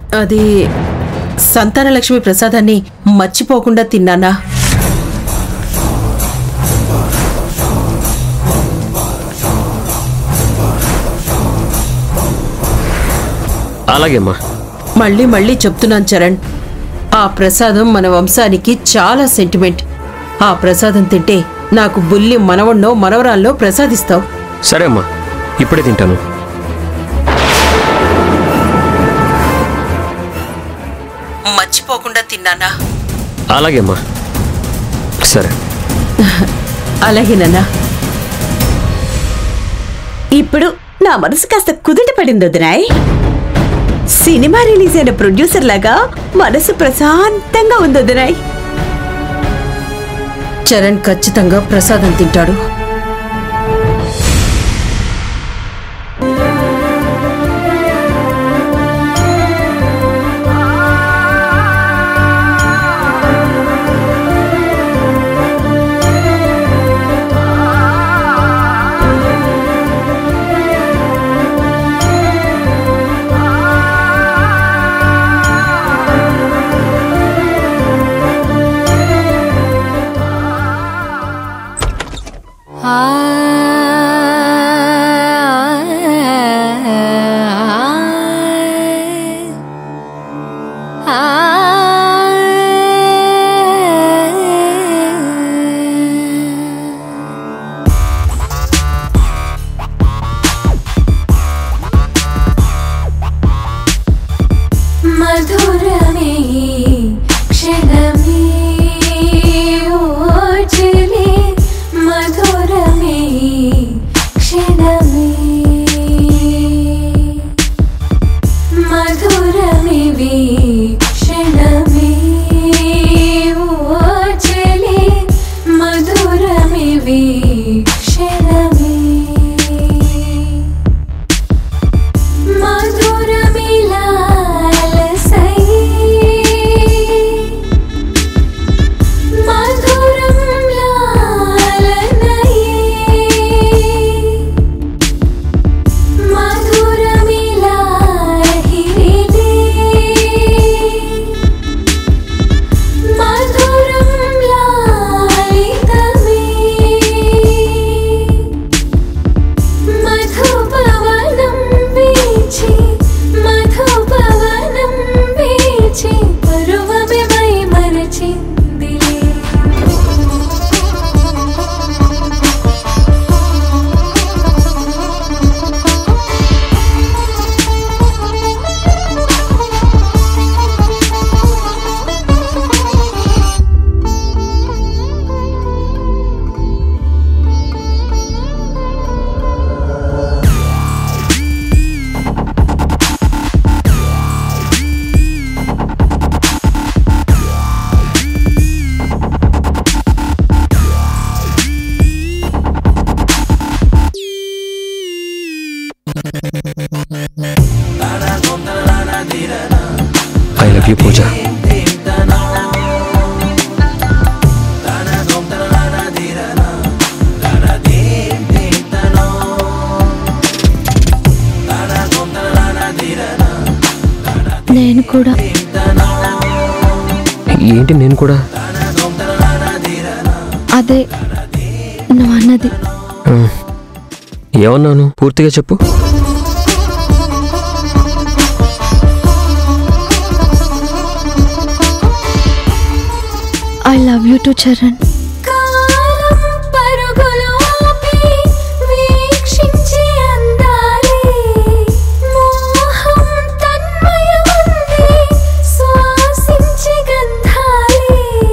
అది సంతానలక్ష్మి ప్రసాదాన్ని మర్చిపోకుండా తిన్నానా అలాగే అమ్మా మళ్ళీ మళ్ళీ చెప్తున్నాను చరణ్ ఆ ప్రసాదం మన వంశానికి చాలా సెంటిమెంట్ ఆ ప్రసాదం తింటే నాకు బుల్లి మనవణ్ణో మనవరాల్లో ప్రసాదిస్తావు సరే అమ్మా ఇప్పుడే తింటాను మర్చిపోకుండా తిన్నానా అలాగే అమ్మా సరే అలాగేనన్నా ఇప్పుడు నా మనసు కాస్త కుదుట పడింది వదినాయ్ సినిమా రిలీజ్ అయిన ప్రొడ్యూసర్ లాగా మనసు ప్రశాంతంగా ఉంది వదినాయ్ చరణ్ ఖచ్చితంగా ప్రసాదం తింటాడు మధురమే క్షణమే ఓచలే మధురమే క్షణమే మధురమివి క్షణమే ఓచలే మధురమివి క్షణమే మధురమిలాలసై మధురం లాలనయే మధురమిలాహిరిలే మధురం లాలితమే మధుపవనం వీచి మధుపవనం వీచి పరువమే మై మరచిందిలే ఐ లవ్ యూ పూజ నేను కూడా ఏంటి నేను కూడా అదే నువ్వు అన్నది ఆ, ఏమన్నాను పూర్తిగా చెప్పు I love you too Charan కాలం పరుగులు ఆపి వీక్షించే అందాలే మోహం తన్మయముంది శ్వాసించే గంధాలే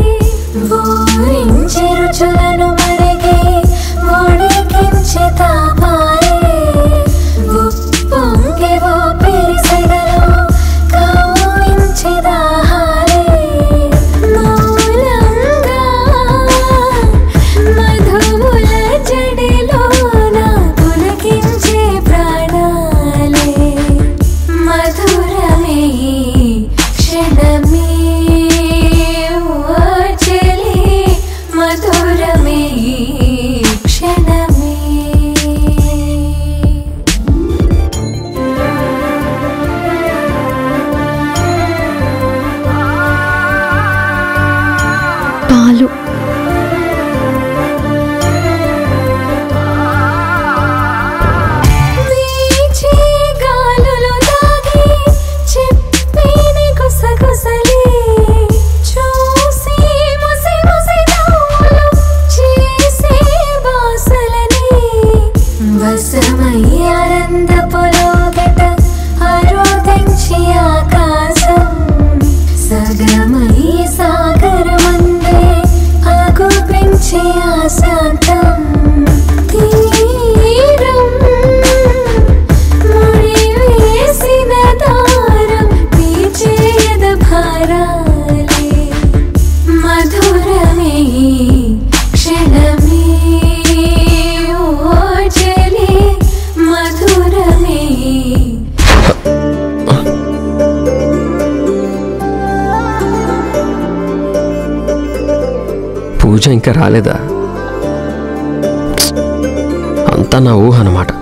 ఊరించే రుచులను మరిగి ఒడికించే తాపాలే ఉప్పొంగే ఊపిరి సెగలో కౌలించే దాహాలే మూలంగా పూజ ఇంకా రాలేదా అంతా నా ఊహ అన్నమాట